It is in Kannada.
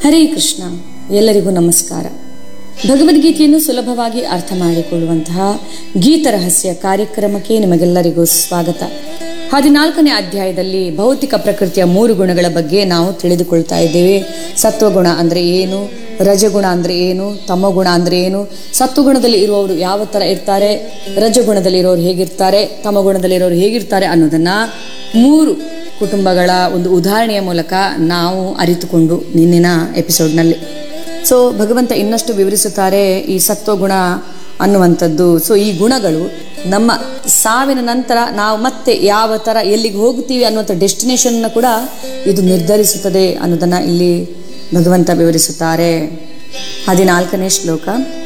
ಹರೇ ಕೃಷ್ಣ ಎಲ್ಲರಿಗೂ ನಮಸ್ಕಾರ ಭಗವದ್ಗೀತೆಯನ್ನು ಸುಲಭವಾಗಿ ಅರ್ಥ ಮಾಡಿಕೊಳ್ಳುವಂತಹ ಗೀತ ರಹಸ್ಯ ಕಾರ್ಯಕ್ರಮಕ್ಕೆ ನಿಮಗೆಲ್ಲರಿಗೂ ಸ್ವಾಗತ ಹದಿನಾಲ್ಕನೇ ಅಧ್ಯಾಯದಲ್ಲಿ ಭೌತಿಕ ಪ್ರಕೃತಿಯ ಮೂರು ಗುಣಗಳ ಬಗ್ಗೆ ನಾವು ತಿಳಿದುಕೊಳ್ತಾ ಇದ್ದೇವೆ ಸತ್ವಗುಣ ಅಂದರೆ ಏನು ರಜಗುಣ ಅಂದರೆ ಏನು ತಮಗುಣ ಅಂದರೆ ಏನು ಸತ್ವಗುಣದಲ್ಲಿ ಇರುವವರು ಯಾವ ಥರ ಇರ್ತಾರೆ ರಜಗುಣದಲ್ಲಿ ಇರೋರು ಹೇಗಿರ್ತಾರೆ ತಮಗುಣದಲ್ಲಿರೋರು ಹೇಗಿರ್ತಾರೆ ಅನ್ನೋದನ್ನು ಮೂರು ಕುಟುಂಬಗಳ ಒಂದು ಉದಾಹರಣೆಯ ಮೂಲಕ ನಾವು ಅರಿತುಕೊಂಡು ನಿನ್ನಿನ ಎಪಿಸೋಡ್ನಲ್ಲಿ ಸೊ ಭಗವಂತ ಇನ್ನಷ್ಟು ವಿವರಿಸುತ್ತಾರೆ ಈ ಸತ್ವಗುಣ ಅನ್ನುವಂಥದ್ದು ಸೊ ಈ ಗುಣಗಳು ನಮ್ಮ ಸಾವಿನ ನಂತರ ನಾವು ಮತ್ತೆ ಯಾವ ಥರ ಎಲ್ಲಿಗೆ ಹೋಗ್ತೀವಿ ಅನ್ನುವಂಥ ಡೆಸ್ಟಿನೇಷನ್ನ ಕೂಡ ಇದು ನಿರ್ಧರಿಸುತ್ತದೆ ಅನ್ನೋದನ್ನು ಇಲ್ಲಿ ಭಗವಂತ ವಿವರಿಸುತ್ತಾರೆ ಹದಿನಾಲ್ಕನೇ ಶ್ಲೋಕ